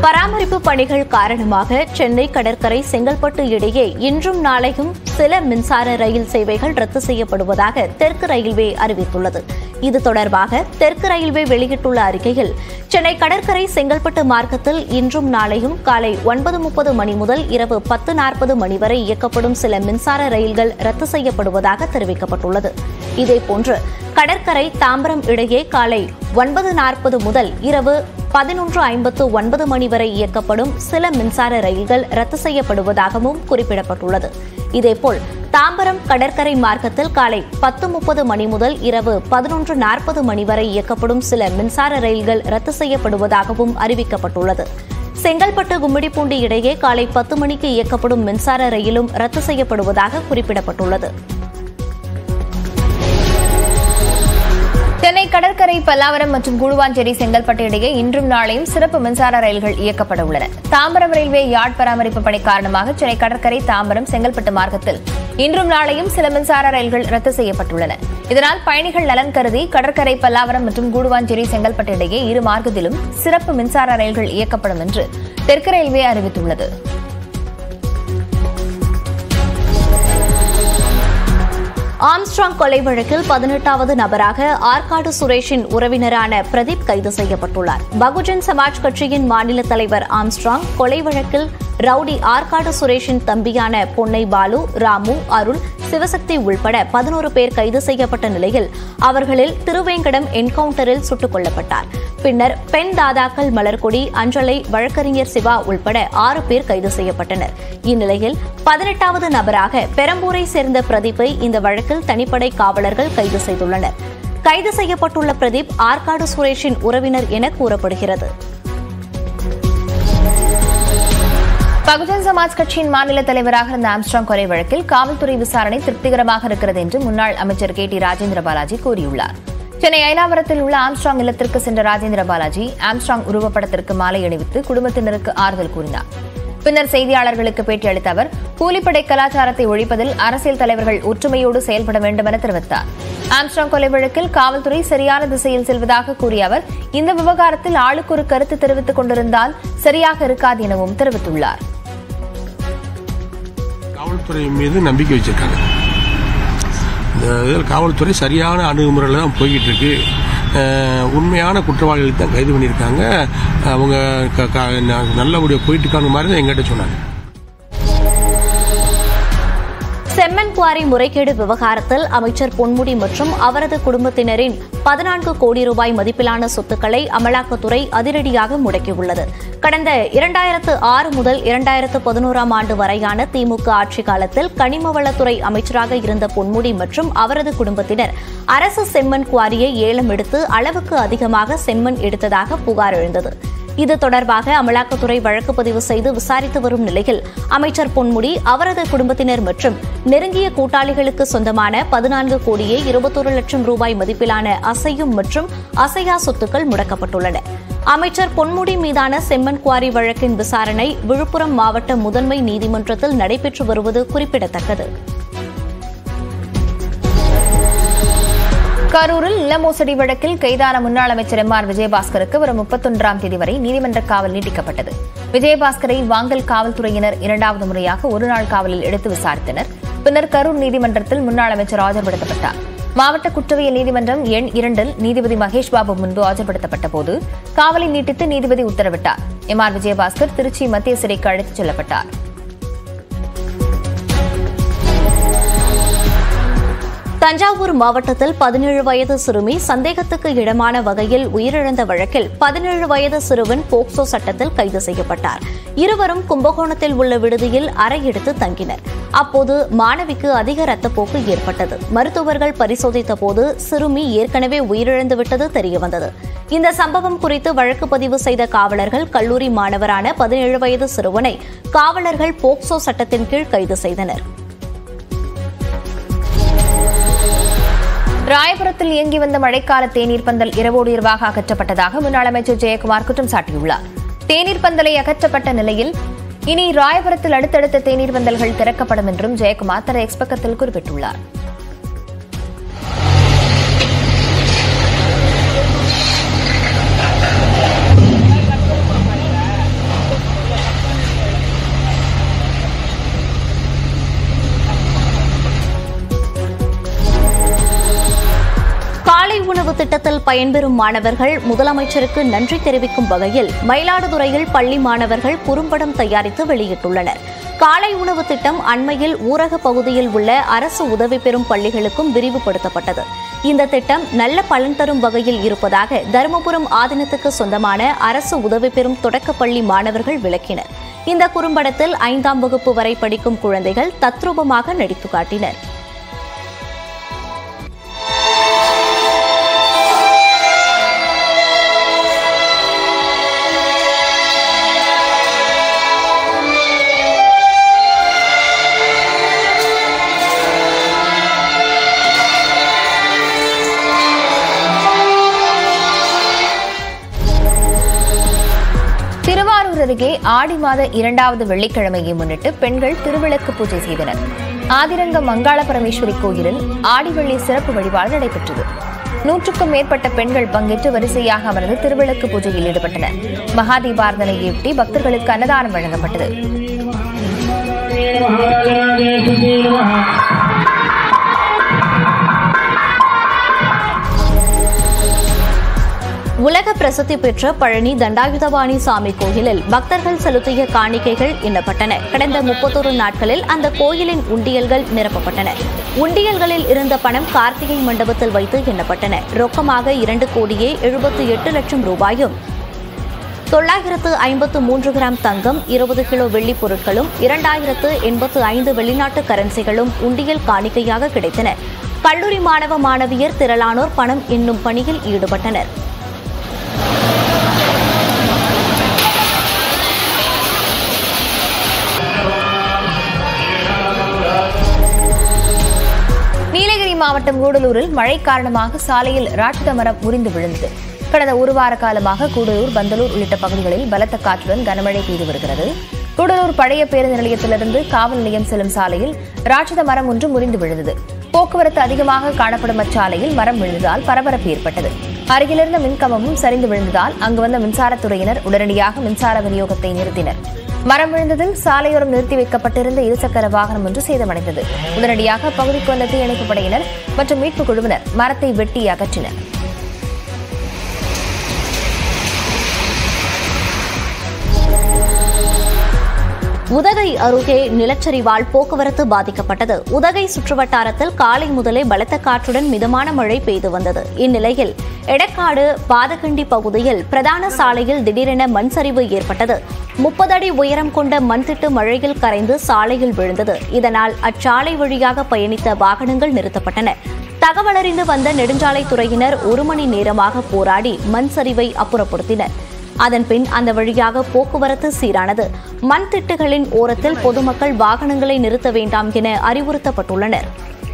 பராமரிப்பு பணிகள் காரணமாக சென்னை கடற்கரை செங்கல்பட்டு இடையே இன்றும் நாளையும் சில மின்சார ரயில் சேவைகள் ரத்து செய்யப்படுவதாக தெற்கு ரயில்வே அறிவித்துள்ளது இது தொடர்பாக தெற்கு ரயில்வே வெளியிட்டுள்ள அறிக்கையில் சென்னை கடற்கரை செங்கல்பட்டு மார்க்கத்தில் இன்றும் நாளையும் காலை ஒன்பது முப்பது மணி முதல் இரவு பத்து நாற்பது மணி வரை இயக்கப்படும் சில மின்சார ரயில்கள் ரத்து செய்யப்படுவதாக தெரிவிக்கப்பட்டுள்ளது இதேபோன்று கடற்கரை தாம்பரம் இடையே காலை ஒன்பது நாற்பது முதல் இரவு பதினொன்று ஐம்பத்து ஒன்பது மணி வரை இயக்கப்படும் சில மின்சார ரயில்கள் ரத்து செய்யப்படுவதாகவும் குறிப்பிடப்பட்டுள்ளது இதேபோல் தாம்பரம் கடற்கரை மார்க்கத்தில் காலை பத்து முப்பது மணி முதல் இரவு பதினொன்று நாற்பது மணி வரை இயக்கப்படும் சில மின்சார ரயில்கள் ரத்து செய்யப்படுவதாகவும் அறிவிக்கப்பட்டுள்ளது செங்கல்பட்டு கும்மிடிப்பூண்டி இடையே காலை பத்து மணிக்கு இயக்கப்படும் மின்சார ரயிலும் ரத்து செய்யப்படுவதாக குறிப்பிடப்பட்டுள்ளது சென்னை கடற்கரை பல்லாவரம் மற்றும் கூடுவாஞ்சேரி செங்கல்பட்டு இடையே இன்றும் நாளையும் சிறப்பு மின்சார ரயில்கள் இயக்கப்பட உள்ளன தாம்பரம் ரயில்வே யார்ட் பராமரிப்பு பணி காரணமாக சென்னை கடற்கரை தாம்பரம் செங்கல்பட்டு மார்க்கத்தில் இன்றும் நாளையும் சில மின்சார ரயில்கள் ரத்து செய்யப்பட்டுள்ளன இதனால் பயணிகள் நலன் கருதி கடற்கரை பல்லாவரம் மற்றும் கூடுவாஞ்சேரி செங்கல்பட்டு இடையே இரு மார்க்கத்திலும் சிறப்பு மின்சார ரயில்கள் இயக்கப்படும் என்று தெற்கு ரயில்வே அறிவித்துள்ளது ஆம்ஸ்ட்ராங் கொலை வழக்கில் பதினெட்டாவது நபராக ஆற்காடு சுரேஷின் உறவினரான பிரதீப் கைது செய்யப்பட்டுள்ளார் பகுஜன் சமாஜ் கட்சியின் மாநில தலைவர் ஆம்ஸ்ட்ராங் கொலை வழக்கில் ரவுடி ஆற்காடு சுரேஷின் தம்பியான பொன்னை பாலு ராமு அருள் சிவசக்தி உள்பட பதினோரு பேர் கைது செய்யப்பட்ட நிலையில் அவர்களில் திருவேங்கடம் என்கவுண்டரில் சுட்டுக் கொல்லப்பட்டார் பின்னர் பெண் தாதாக்கள் மலர்கொடி அஞ்சலை வழக்கறிஞர் சிவா உள்பட ஆறு பேர் கைது செய்யப்பட்டனர் இந்நிலையில் பதினெட்டாவது நபராக பெரம்பூரை சேர்ந்த பிரதீப்பை இந்த வழக்கில் தனிப்படை காவலர்கள் கைது செய்துள்ளனர் கைது செய்யப்பட்டுள்ள பிரதீப் ஆற்காடு சுரேஷின் உறவினர் என கூறப்படுகிறது பகுஜன் சமாஜ் கட்சியின் மாநில தலைவராக இருந்த ஆம்ஸ்ட்ராங் கொலை வழக்கில் காவல்துறை விசாரணை திருப்திகரமாக இருக்கிறது என்று முன்னாள் அமைச்சர் கே டி ராஜேந்திர பாலாஜி கூறியுள்ளார் சென்னை ஐலாவரத்தில் உள்ள ஆம்ஸ்ட்ராங் இல்லத்திற்கு சென்ற ராஜேந்திர பாலாஜி ஆம்ஸ்ட்ராங் உருவப்படத்திற்கு மாலை அணிவித்து குடும்பத்தினருக்கு ஆறுதல் கூறினார் பின்னர் செய்தியாளர்களுக்கு பேட்டியளித்த அவர் கூலிப்படை கலாச்சாரத்தை ஒழிப்பதில் அரசியல் தலைவர்கள் ஒற்றுமையோடு செயல்பட வேண்டும் என தெரிவித்தார் ஆம்ஸ்ட்ராங் கொலை வழக்கில் காவல்துறை சரியான திசையில் செல்வதாக கூறிய அவர் இந்த விவகாரத்தில் ஆளுக்கு ஒரு கருத்து தெரிவித்துக் கொண்டிருந்தால் சரியாக இருக்காது எனவும் தெரிவித்துள்ளார் காவல்துறை மீது நம்பிக்கை வச்சிருக்காங்க இந்த இதில் காவல்துறை சரியான அணுகுமுறையில் தான் போய்கிட்டு இருக்கு அஹ், உண்மையான குற்றவாளிகள் தான் கைது பண்ணியிருக்காங்க அவங்க க- க- ந- நல்லபடியாக போயிட்டு இருக்காங்க மாதிரி தான் எங்கிட்ட சொன்னாங்க செம்மன் குவாரி முறைகேடு விவகாரத்தில் அமைச்சர் பொன்முடி மற்றும் அவரது குடும்பத்தினரின் பதினான்கு கோடி ரூபாய் மதிப்பிலான சொத்துக்களை அமலாக்கத்துறை அதிரடியாக முடக்கியுள்ளது கடந்த இரண்டாயிரத்து ஆறு முதல் இரண்டாயிரத்து பதினோராம் ஆண்டு வரையான திமுக ஆட்சி காலத்தில் கனிமவளத்துறை அமைச்சராக இருந்த பொன்முடி மற்றும் அவரது குடும்பத்தினர் அரசு செம்மண் குவாரியை ஏலம் எடுத்து அளவுக்கு அதிகமாக செம்மண் எடுத்ததாக புகார் எழுந்தது இது தொடர்பாக அமலாக்கத்துறை வழக்கு பதிவு செய்து விசாரித்து வரும் நிலையில் அமைச்சர் பொன்முடி அவரது குடும்பத்தினர் மற்றும் நெருங்கிய கூட்டாளிகளுக்கு சொந்தமான பதினான்கு கோடியே இருபத்தொரு லட்சம் ரூபாய் மதிப்பிலான அசையும் மற்றும் அசையா சொத்துக்கள் முடக்கப்பட்டுள்ளன அமைச்சர் பொன்முடி மீதான செம்மன் குவாரி வழக்கின் விசாரணை விழுப்புரம் மாவட்ட முதன்மை நீதிமன்றத்தில் நடைபெற்று வருவது குறிப்பிடத்தக்கது கரூரில் நில மோசடி வழக்கில் கைதான முன்னாள் அமைச்சர் எம் ஆர் விஜயபாஸ்கருக்கு வரும் முப்பத்தொன்றாம் தேதி வரை நீதிமன்ற காவல் நீட்டிக்கப்பட்டது விஜயபாஸ்கரை வாங்கல் காவல்துறையினர் இரண்டாவது முறையாக ஒருநாள் காவலில் எடுத்து விசாரித்தனர் பின்னர் கரூர் நீதிமன்றத்தில் முன்னாள் அமைச்சர் ஆஜர்படுத்தப்பட்டார் மாவட்ட குற்றவியல் நீதிமன்றம் எண் இரண்டில் நீதிபதி மகேஷ் பாபு முன்பு ஆஜர்படுத்தப்பட்ட போது காவலை நீட்டித்து நீதிபதி உத்தரவிட்டார் எம் ஆர் விஜயபாஸ்கர் திருச்சி மத்திய சிறைக்கு அழைத்துச் செல்லப்பட்டார் தஞ்சாவூர் மாவட்டத்தில் பதினேழு வயது சிறுமி சந்தேகத்துக்கு இடமான வகையில் உயிரிழந்த வழக்கில் பதினேழு வயது சிறுவன் போக்சோ சட்டத்தில் கைது செய்யப்பட்டார் இருவரும் கும்பகோணத்தில் உள்ள விடுதியில் அறை எடுத்து தங்கினர் அப்போது மாணவிக்கு அதிக ரத்தப்போக்கு ஏற்பட்டது மருத்துவர்கள் பரிசோதித்த போது சிறுமி ஏற்கனவே உயிரிழந்து விட்டது தெரியவந்தது இந்த சம்பவம் குறித்து வழக்கு பதிவு செய்த காவலர்கள் கல்லூரி மாணவரான பதினேழு வயது சிறுவனை காவலர்கள் போக்சோ சட்டத்தின் கீழ் கைது செய்தனர் ராயபுரத்தில் இயங்கி வந்த மழைக்கால தேநீர் பந்தல் இரவோடு இரவாக அகற்றப்பட்டதாக முன்னாள் அமைச்சர் ஜெயக்குமார் குற்றம் சாட்டியுள்ளார் தேநீர் பந்தலை அகற்றப்பட்ட நிலையில் இனி ராயபுரத்தில் அடுத்தடுத்த தேநீர் பந்தல்கள் திறக்கப்படும் என்றும் ஜெயக்குமார் தனது எக்ஸ் பக்கத்தில் குறிப்பிட்டுள்ளார் பயன்பெறும் மாணவர்கள் முதலமைச்சருக்கு நன்றி தெரிவிக்கும் வகையில் மயிலாடுதுறையில் பள்ளி மாணவர்கள் குறும்படம் தயாரித்து வெளியிட்டுள்ளனர் காலை உணவு திட்டம் அண்மையில் ஊரக பகுதியில் உள்ள அரசு உதவி பெறும் பள்ளிகளுக்கும் விரிவுபடுத்தப்பட்டது இந்த திட்டம் நல்ல பலன் தரும் வகையில் இருப்பதாக தருமபுரம் ஆதீனத்துக்கு சொந்தமான அரசு உதவி பெறும் தொடக்கப்பள்ளி மாணவர்கள் விளக்கினர் இந்த குறும்படத்தில் ஐந்தாம் வகுப்பு வரை படிக்கும் குழந்தைகள் தத்ரூபமாக நடித்து காட்டினர் திருவாரூர் அருகே ஆடி மாத இரண்டாவது வெள்ளிக்கிழமையை முன்னிட்டு பெண்கள் திருவிளக்கு பூஜை செய்தனர் ஆதிரங்க மங்காள பரமேஸ்வரி கோயிலில் ஆடி வெள்ளி சிறப்பு வழிபாடு நடைபெற்றது நூற்றுக்கும் மேற்பட்ட பெண்கள் பங்கேற்று வரிசையாக அமர்ந்து திருவிளக்கு பூஜையில் ஈடுபட்டனர் மகாதீபாரதனையொட்டி பக்தர்களுக்கு அன்னதானம் வழங்கப்பட்டது உலக பிரசித்தி பெற்ற பழனி தண்டாயுதபாணி சாமி கோயிலில் பக்தர்கள் செலுத்திய காணிக்கைகள் எண்ணப்பட்டன கடந்த முப்பத்தொரு நாட்களில் அந்த கோயிலின் உண்டியல்கள் நிரப்பப்பட்டன உண்டியல்களில் இருந்த பணம் கார்த்திகை மண்டபத்தில் வைத்து எண்ணப்பட்டன ரொக்கமாக இரண்டு கோடியே எழுபத்தி எட்டு லட்சம் ரூபாயும் தொள்ளாயிரத்து ஐம்பத்து மூன்று கிராம் தங்கம் இருபது கிலோ வெள்ளிப் பொருட்களும் இரண்டாயிரத்து எண்பத்து ஐந்து வெளிநாட்டு கரன்சிகளும் உண்டியல் காணிக்கையாக கிடைத்தன கல்லூரி மாணவ மாணவியர் திரளானோர் பணம் எண்ணும் பணியில் ஈடுபட்டனர் நீலகிரி மாவட்டம் கூடலூரில் மழை காரணமாக சாலையில் ராட்சத மரம் முறிந்து விழுந்தது கடந்த ஒரு வார காலமாக கூடலூர் பந்தலூர் உள்ளிட்ட பகுதிகளில் பலத்த காற்றுடன் கனமழை பெய்து வருகிறது கூடலூர் பழைய பேருந்து நிலையத்திலிருந்து காவல் நிலையம் செல்லும் சாலையில் ராட்சத மரம் ஒன்று முறிந்து விழுந்தது போக்குவரத்து அதிகமாக காணப்படும் அச்சாலையில் மரம் விழுந்ததால் பரபரப்பு ஏற்பட்டது அருகிலிருந்த மின்கம்பமும் சரிந்து விழுந்ததால் அங்கு வந்த மின்சாரத்துறையினர் உடனடியாக மின்சார விநியோகத்தை நிறுத்தினர் மரம் விழுந்ததில் சாலையோரம் நிறுத்தி வைக்கப்பட்டிருந்த இருசக்கர வாகனம் ஒன்று சேதமடைந்தது உடனடியாக பகுதிக்கு வந்த தீயணைப்புப் படையினர் மற்றும் மீட்புக் குழுவினர் மரத்தை வெட்டி அகற்றினர் உதகை அருகே நிலச்சரிவால் போக்குவரத்து பாதிக்கப்பட்டது உதகை சுற்றுவட்டாரத்தில் காலை முதலே பலத்த காற்றுடன் மிதமான மழை பெய்து வந்தது இந்நிலையில் எடக்காடு பாதகண்டி பகுதியில் பிரதான சாலையில் திடீரென மண் சரிவு ஏற்பட்டது முப்பது அடி உயரம் கொண்ட மண்திட்டு மழையில் கரைந்து சாலையில் விழுந்தது இதனால் அச்சாலை வழியாக பயணித்த வாகனங்கள் நிறுத்தப்பட்டன தகவலறிந்து வந்த நெடுஞ்சாலைத்துறையினர் ஒரு மணி நேரமாக போராடி மண் சரிவை அப்புறப்படுத்தினர் அதன்பின் அந்த வழியாக போக்குவரத்து சீரானது மண் திட்டுகளின் ஓரத்தில் பொதுமக்கள் வாகனங்களை நிறுத்த வேண்டாம் என அறிவுறுத்தப்பட்டுள்ளனர்